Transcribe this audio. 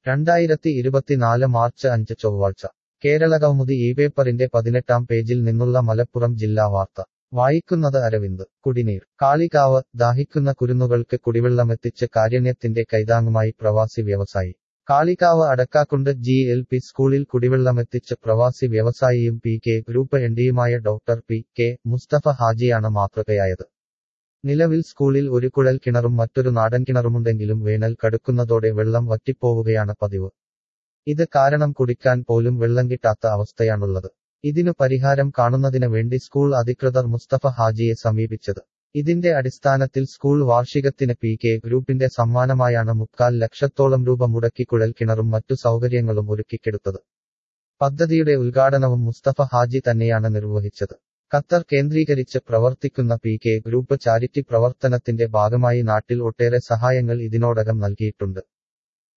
രണ്ടായിരത്തി ഇരുപത്തിനാല് മാർച്ച് അഞ്ച് ചൊവ്വാഴ്ച കേരളകൗമുദി ഈ പേപ്പറിന്റെ പതിനെട്ടാം പേജിൽ നിന്നുള്ള മലപ്പുറം ജില്ലാ വാർത്ത വായിക്കുന്നത് അരവിന്ദ് കുടിനീർ കാളികാവ് ദാഹിക്കുന്ന കുരുന്നുകൾക്ക് കുടിവെള്ളമെത്തിച്ച് കാരുണ്യത്തിന്റെ കൈതാങ്ങുമായി പ്രവാസി വ്യവസായി Kalikavu Adakkakundu G L P സ്കൂളിൽ കുടിവെള്ളമെത്തിച്ച് പ്രവാസി വ്യവസായിയും പി കെ ഗ്രൂപ്പ് എൻഡിയുമായ ഡോക്ടർ പി കെ മുസ്തഫ ഹാജിയാണ് മാതൃകയായത് നിലവിൽ സ്കൂളിൽ ഒരു കുഴൽ കിണറും മറ്റൊരു നാടൻ കിണറുമുണ്ടെങ്കിലും വേനൽ കടുക്കുന്നതോടെ വെള്ളം വറ്റിപ്പോവുകയാണ് പതിവ് ഇത് കാരണം കുടിക്കാൻ പോലും വെള്ളം കിട്ടാത്ത അവസ്ഥയാണുള്ളത് ഇതിനു പരിഹാരം കാണുന്നതിന് വേണ്ടി സ്കൂൾ അധികൃതർ മുസ്തഫ ഹാജിയെ സമീപിച്ചത് ഇതിന്റെ അടിസ്ഥാനത്തിൽ സ്കൂൾ വാർഷികത്തിന് പി കെ ഗ്രൂപ്പിന്റെ സമ്മാനമായാണ് മുക്കാൽ ലക്ഷത്തോളം രൂപ മുടക്കി കുഴൽ കിണറും മറ്റു സൗകര്യങ്ങളും ഒരുക്കിക്കെടുത്തത് പദ്ധതിയുടെ ഉദ്ഘാടനവും മുസ്തഫ ഹാജി തന്നെയാണ് നിർവഹിച്ചത് ഖത്തർ കേന്ദ്രീകരിച്ച് പ്രവർത്തിക്കുന്ന പി കെ ഗ്രൂപ്പ് ചാരിറ്റി പ്രവർത്തനത്തിന്റെ ഭാഗമായി നാട്ടിൽ ഒട്ടേറെ സഹായങ്ങൾ ഇതിനോടകം നൽകിയിട്ടുണ്ട്